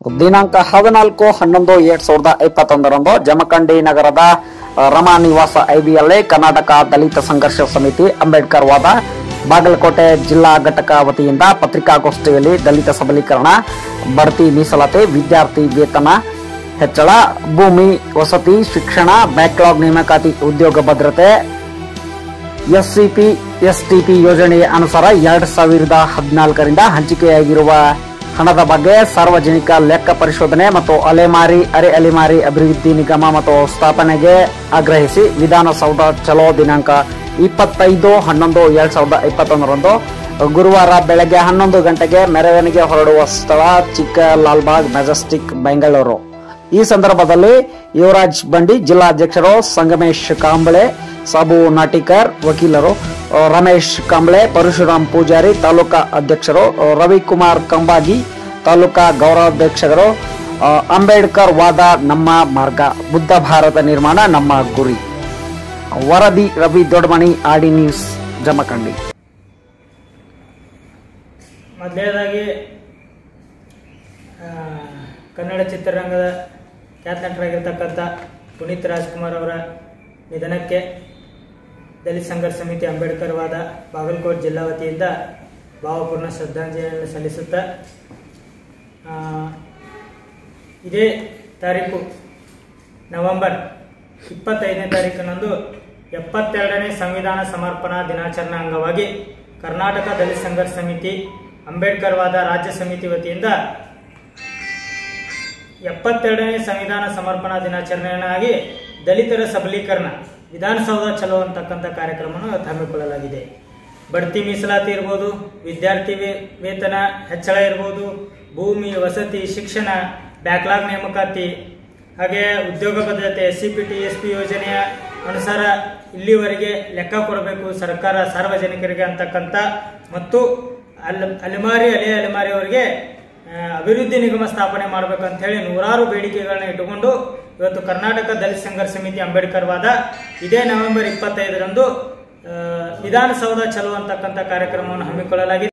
ದಿನಾಂಕ ಹದಿನಾಲ್ಕು ಹನ್ನೊಂದು ಎರಡ್ ಸಾವಿರದ ಇಪ್ಪತ್ತೊಂದರಂದು ಜಮಖಂಡಿ ನಗರದ ಅ, ರಮಾ ನಿವಾಸ ಐಬಿಯಲ್ಲಿ ಕರ್ನಾಟಕ ದಲಿತ ಸಂಘರ್ಷ ಸಮಿತಿ ಅಂಬೇಡ್ಕರ್ ವಾದ ಬಾಗಲಕೋಟೆ ಜಿಲ್ಲಾ ಘಟಕ ವತಿಯಿಂದ ಪತ್ರಿಕಾಗೋಷ್ಠಿಯಲ್ಲಿ ದಲಿತ ಸಬಲೀಕರಣ ಬಡ್ತಿ ಮೀಸಲಾತಿ ವಿದ್ಯಾರ್ಥಿ ವೇತನ ಹೆಚ್ಚಳ ಭೂಮಿ ವಸತಿ ಶಿಕ್ಷಣ ಬ್ಯಾಕ್ಲಾಗ್ ನೇಮಕಾತಿ ಉದ್ಯೋಗ ಭದ್ರತೆ ಎಸ್ಸಿಪಿ ಎಸ್ಟಿಪಿ ಯೋಜನೆಯ ಅನುಸಾರ ಎರಡ್ ಸಾವಿರದ ಹದಿನಾಲ್ಕರಿಂದ ಹಂಚಿಕೆಯಾಗಿರುವ ಹಣದ ಬಗ್ಗೆ ಸಾರ್ವಜನಿಕ ಲೆಕ್ಕ ಪರಿಶೋಧನೆ ಮತ್ತು ಅಲೆಮಾರಿ ಅರೆ ಅಲೆಮಾರಿ ಅಭಿವೃದ್ಧಿ ನಿಗಮ ಮತ್ತು ಸ್ಥಾಪನೆಗೆ ಆಗ್ರಹಿಸಿ ವಿಧಾನಸೌಧ ಚಲೋ ದಿನಾಂಕ ಇಪ್ಪತ್ತೈದು ಹನ್ನೊಂದು ಎರಡ್ ಸಾವಿರದ ಇಪ್ಪತ್ತೊಂದರಂದು ಗುರುವಾರ ಬೆಳಗ್ಗೆ ಹನ್ನೊಂದು ಗಂಟೆಗೆ ಮೆರವಣಿಗೆ ಹೊರಡುವ ಸ್ಥಳ ಚಿಕ್ಕ ಲಾಲ್ಬಾಗ್ ಮೆಜೆಸ್ಟಿಕ್ ಬೆಂಗಳೂರು ಈ ಸಂದರ್ಭದಲ್ಲಿ ಯುವರಾಜ್ ಬಂಡಿ ಜಿಲ್ಲಾಧ್ಯಕ್ಷರು ಸಂಗಮೇಶ್ ಕಾಂಬಳೆ ಸಾಬು ನಾಟಿಕರ್ ವಕೀಲರು ಅ, ರಮೇಶ್ ಕಾಂಬಳೆ ಪರಶುರಾಮ್ ಪೂಜಾರಿ ತಾಲೂಕಾ ಅಧ್ಯಕ್ಷರು ಅ, ರವಿಕುಮಾರ್ ಕಂಬಾಗಿ ತಾಲೂಕಾ ಗೌರವಾಧ್ಯಕ್ಷರು ಅ, ಅಂಬೇಡ್ಕರ್ ವಾದ ನಮ್ಮ ಮಾರ್ಗ ಬುದ್ಧ ಭಾರತ ನಿರ್ಮಾಣ ನಮ್ಮ ಗುರಿ ವರದಿ ರವಿ ದೊಡ್ಡಮಣಿ ಆಡಿ ನ್ಯೂಸ್ ಜಮಖಂಡಿ ಮೊದಲನೇದಾಗಿ ಕನ್ನಡ ಚಿತ್ರರಂಗದ ಖ್ಯಾತ ನಟರಾಗಿರ್ತಕ್ಕಂಥ ಪುನೀತ್ ರಾಜ್ಕುಮಾರ್ ಅವರ ನಿಧನಕ್ಕೆ ದಲಿತ ಸಂಘರ್ಷ ಸಮಿತಿ ಅಂಬೇಡ್ಕರ್ ವಾದ ಬಾಗಲಕೋಟೆ ಜಿಲ್ಲಾ ವತಿಯಿಂದ ಭಾವಪೂರ್ಣ ಶ್ರದ್ಧಾಂಜಲಿಯನ್ನು ಸಲ್ಲಿಸುತ್ತಾ ಆ, ಇದೇ ತಾರೀಕು ನವೆಂಬರ್ ಇಪ್ಪತ್ತೈದನೇ ತಾರೀಕಿನಂದು ಎಪ್ಪತ್ತೆರಡನೇ ಸಂವಿಧಾನ ಸಮರ್ಪಣಾ ದಿನಾಚರಣೆ ಅಂಗವಾಗಿ ಕರ್ನಾಟಕ ದಲಿತ ಸಂಘರ್ಷ ಸಮಿತಿ ಅಂಬೇಡ್ಕರ್ ವಾದ ರಾಜ್ಯ ಸಮಿತಿ ವತಿಯಿಂದ ಎಪ್ಪತ್ತೆರಡನೇ ಸಂವಿಧಾನ ಸಮರ್ಪಣಾ ದಿನಾಚರಣೆಯನ್ನಾಗಿ ದಲಿತರ ಸಬಲೀಕರಣ ವಿಧಾನಸೌಧ ಚಲೋ ಅಂತಕ್ಕಂಥ ಕಾರ್ಯಕ್ರಮವನ್ನು ಇವತ್ತು ಹಮ್ಮಿಕೊಳ್ಳಲಾಗಿದೆ ಬಡ್ತಿ ಮೀಸಲಾತಿ ಇರ್ಬೋದು ವಿದ್ಯಾರ್ಥಿ ವೇ- ವೇತನ ಹೆಚ್ಚಳ ಇರ್ಬೋದು ಭೂಮಿ ವಸತಿ ಶಿಕ್ಷಣ ಬ್ಯಾಕ್ಲಾಗ್ ನೇಮಕಾತಿ ಹಾಗೆ ಉದ್ಯೋಗ ಭದ್ರತೆ S C P T S P ಯೋಜನೆಯ ಅನುಸಾರ ಇಲ್ಲಿವರೆಗೆ ಲೆಕ್ಕ ಕೊಡಬೇಕು ಸರ್ಕಾರ ಸಾರ್ವಜನಿಕರಿಗೆ ಅಂತಕ್ಕಂಥ ಮತ್ತು ಅಲ್ ಅಲೆಮಾರಿ ಅಲೆ ಅಲೆಮಾರಿಯವರಿಗೆ ಆ, ಅಭಿವೃದ್ಧಿ ನಿಗಮ ಸ್ಥಾಪನೆ ಮಾಡಬೇಕಂತ ಹೇಳಿ ನೂರಾರು ಬೇಡಿಕೆಗಳನ್ನ ಇಟ್ಟುಕೊಂಡು ಇವತ್ತು ಕರ್ನಾಟಕ ದಲಿತ ಸಂಘರ್ಷ ಸಮಿತಿ ಅಂಬೇಡ್ಕರ್ ವಾದ ಇದೇ ನವೆಂಬರ್ ಇಪ್ಪತ್ತೈದರಂದು ಆ, ವಿಧಾನಸೌಧ ಚಲೋ ಅಂತಕ್ಕಂಥ ಕಾರ್ಯಕ್ರಮವನ್ನು ಹಮ್ಮಿಕೊಳ್ಳಲಾಗಿದೆ